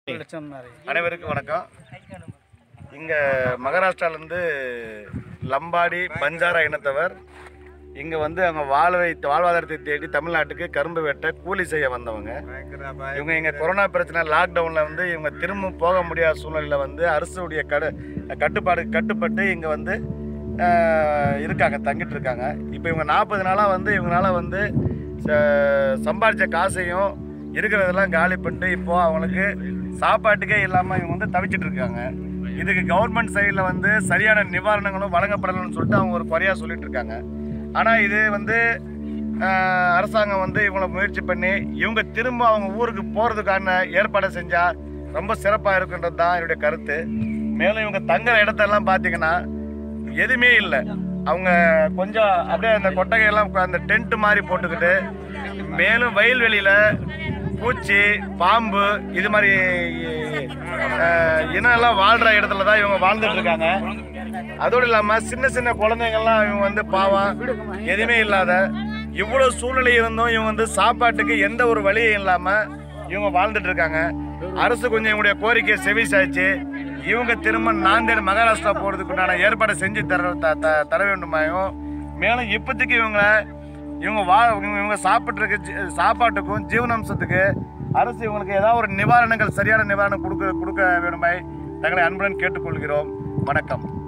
லட்சம்னாரு அனைவருக்கும் வணக்கம் இங்கே மகாராஷ்டிராலேருந்து லம்பாடி பஞ்சாரா இனத்தவர் இங்கே வந்து அவங்க வாழ்வை வாழ்வாதாரத்தை தேடி தமிழ்நாட்டுக்கு கரும்பு வெட்ட கூலி செய்ய வந்தவங்க இவங்க இங்கே கொரோனா பிரச்சனை லாக்டவுனில் வந்து இவங்க திரும்ப போக முடியாத சூழ்நிலையில் வந்து அரசுடைய கடு கட்டுப்பாடு கட்டுப்பட்டு இங்கே வந்து ஆஹ், இருக்காங்க தங்கிட்டு இருக்காங்க இப்போ இவங்க நாற்பது நாளாக வந்து இவங்களால வந்து ச- சம்பாதிச்ச காசையும் இருக்கிறதெல்லாம் காலி பண்ணிட்டு இப்போ அவங்களுக்கு சாப்பாட்டுக்கே இல்லாமல் இவங்க வந்து தவிச்சிட்டு இருக்காங்க இதுக்கு கவர்மெண்ட் சைடில் வந்து சரியான நிவாரணங்களும் வழங்கப்படலைன்னு சொல்லிட்டு அவங்க ஒரு குறையாக சொல்லிட்டு இருக்காங்க ஆனால் இது வந்து ஆஹ், அரசாங்கம் வந்து இவங்களை முயற்சி பண்ணி இவங்க திரும்ப அவங்க ஊருக்கு போகிறதுக்கான ஏற்பாடை செஞ்சால் ரொம்ப சிறப்பாக இருக்குன்றது தான் என்னுடைய கருத்து மேலும் இவங்க தங்குற இடத்தெல்லாம் பார்த்தீங்கன்னா எதுவுமே இல்லை அவங்க கொஞ்சம் அப்படியே அந்த கொட்டகையெல்லாம் அந்த டென்ட் மாதிரி போட்டுக்கிட்டு மேலும் வயல்வெளியில் பூச்சி பாம்பு இது மாதிரி அஹ், இனம் எல்லாம் வாழ்கிற இடத்துல தான் இவங்க வாழ்ந்துட்டு இருக்காங்க அதோடு இல்லாமல் சின்ன சின்ன குழந்தைங்கள்லாம் இவங்க வந்து பாவம் எதுவுமே இல்லாத இவ்வளோ சூழ்நிலை இருந்தும் இவங்க வந்து சாப்பாட்டுக்கு எந்த ஒரு வழியும் இல்லாமல் இவங்க வாழ்ந்துட்டு இருக்காங்க அரசு கொஞ்சம் இவங்களுடைய கோரிக்கையை செவி சாய்ச்சு இவங்க திரும்ப நாந்தேடு மகாராஷ்டிரா போகிறதுக்கு உண்டான ஏற்பாடை செஞ்சு தர த- த- தர வேண்டுமாயும் மேலும் இப்போதைக்கு இவங்க இவங்க வா இவங்க இவங்க சாப்பிட்றதுக்கு ஜி- சாப்பாட்டுக்கும் ஜீவனாம்சத்துக்கு அரசு இவங்களுக்கு ஏதாவது ஒரு நிவாரணங்கள் சரியான நிவாரணம் கொடுக்க கொடுக்க வேண்டுமாய் தங்களை அன்புடன் கேட்டுக்கொள்கிறோம் வணக்கம்